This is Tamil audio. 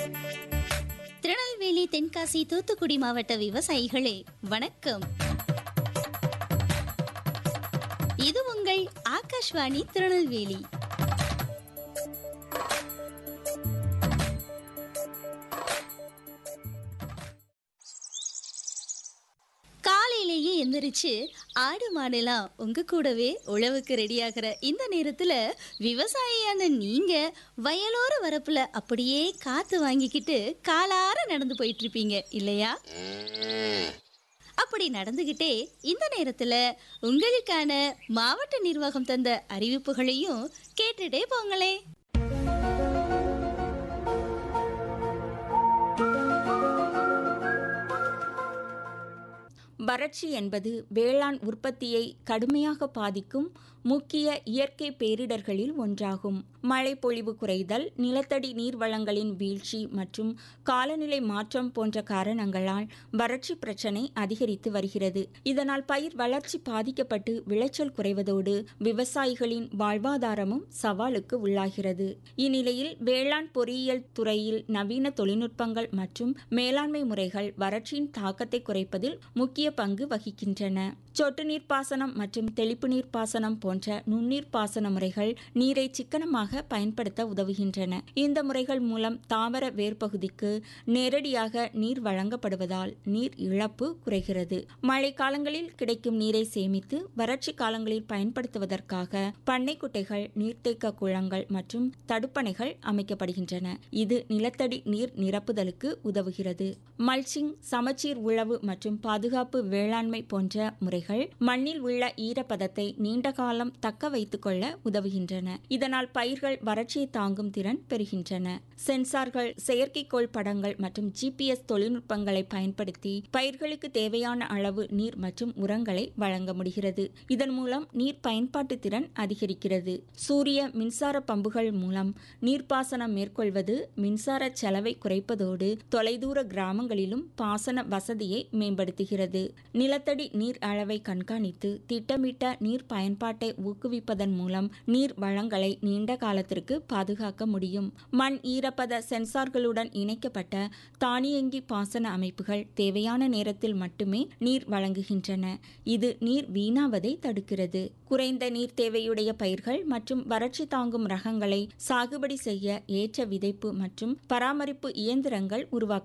திருநெல்வேலி தென்காசி தூத்துக்குடி மாவட்ட விவசாயிகளே வணக்கம் இது உங்கள் ஆகாஷ்வாணி திருநெல்வேலி காலையிலேயே எந்திரிச்சு ஆடு மாடெல்லாம் உங்க கூடவே உழவுக்கு ரெடியாகிற இந்த நேரத்துல விவசாயியான நீங்க வயலோர வரப்புல அப்படியே காத்து வாங்கிக்கிட்டு காலார நடந்து போயிட்டு இருப்பீங்க இல்லையா அப்படி நடந்துகிட்டே இந்த நேரத்துல உங்களுக்கான மாவட்ட நிர்வாகம் தந்த அறிவிப்புகளையும் கேட்டுட்டே போங்களே வறட்சி என்பது வேளாண் உற்பத்தியை கடுமையாக பாதிக்கும் முக்கிய இயற்கை பேரிடர்களில் ஒன்றாகும் மழை பொழிவு குறைதல் நிலத்தடி நீர் வளங்களின் வீழ்ச்சி மற்றும் காலநிலை மாற்றம் போன்ற காரணங்களால் வறட்சி பிரச்சினை அதிகரித்து வருகிறது இதனால் பயிர் வளர்ச்சி பாதிக்கப்பட்டு விளைச்சல் குறைவதோடு விவசாயிகளின் வாழ்வாதாரமும் சவாலுக்கு உள்ளாகிறது இந்நிலையில் வேளாண் பொறியியல் துறையில் நவீன தொழில்நுட்பங்கள் மற்றும் மேலாண்மை முறைகள் வறட்சியின் தாக்கத்தை குறைப்பதில் முக்கிய பங்கு வகிக்கின்றன சொட்டு நீர் பாசனம் மற்றும் தெளிப்பு நீர் பாசனம் போன்ற நுண்ணீர் பாசன முறைகள் நீரை சிக்கனமாக பயன்படுத்த உதவுகின்றன இந்த முறைகள் மூலம் தாவர வேர்பகுதிக்கு நேரடியாக நீர் வழங்கப்படுவதால் நீர் இழப்பு குறைகிறது மழை காலங்களில் கிடைக்கும் நீரை சேமித்து வறட்சி காலங்களில் பயன்படுத்துவதற்காக பண்ணை குட்டைகள் நீர்த்தேக்க குளங்கள் மற்றும் தடுப்பணைகள் அமைக்கப்படுகின்றன இது நிலத்தடி நீர் நிரப்புதலுக்கு உதவுகிறது மல்ச்சிங் சமச்சீர் உழவு மற்றும் பாதுகாப்பு வேளாண்மை போன்ற முறைகள் மண்ணில் உள்ள ஈரப்பதத்தை நீண்ட காலம் தக்க வைத்துக் கொள்ள உதவுகின்றன இதனால் பயிர்கள் வறட்சியை தாங்கும் திறன் பெறுகின்றன சென்சார்கள் செயற்கைக்கோள் படங்கள் மற்றும் ஜிபிஎஸ் தொழில்நுட்பங்களை பயன்படுத்தி பயிர்களுக்கு தேவையான அளவு நீர் மற்றும் உரங்களை வழங்க முடிகிறது இதன் மூலம் நீர் பயன்பாட்டு திறன் அதிகரிக்கிறது சூரிய மின்சார பம்புகள் மூலம் நீர்ப்பாசனம் மேற்கொள்வது மின்சார செலவை குறைப்பதோடு தொலைதூர கிராமங்களிலும் பாசன வசதியை மேம்படுத்துகிறது நிலத்தடி நீர் அளவை கண்காணித்து திட்டமிட்ட நீர் பயன்பாட்டை ஊக்குவிப்பதன் மூலம் நீர் வளங்களை நீண்ட காலத்திற்கு பாதுகாக்க முடியும் மண் ஈரப்பத சென்சார்களுடன் இணைக்கப்பட்ட தானியங்கி பாசன அமைப்புகள் தேவையான நேரத்தில் மட்டுமே நீர் வழங்குகின்றன இது நீர் வீணாவதை தடுக்கிறது குறைந்த நீர் தேவையுடைய பயிர்கள் மற்றும் வறட்சி தாங்கும் ரகங்களை சாகுபடி செய்ய ஏற்ற விதைப்பு மற்றும் பராமரிப்பு இயந்திரங்கள் உருவாக்க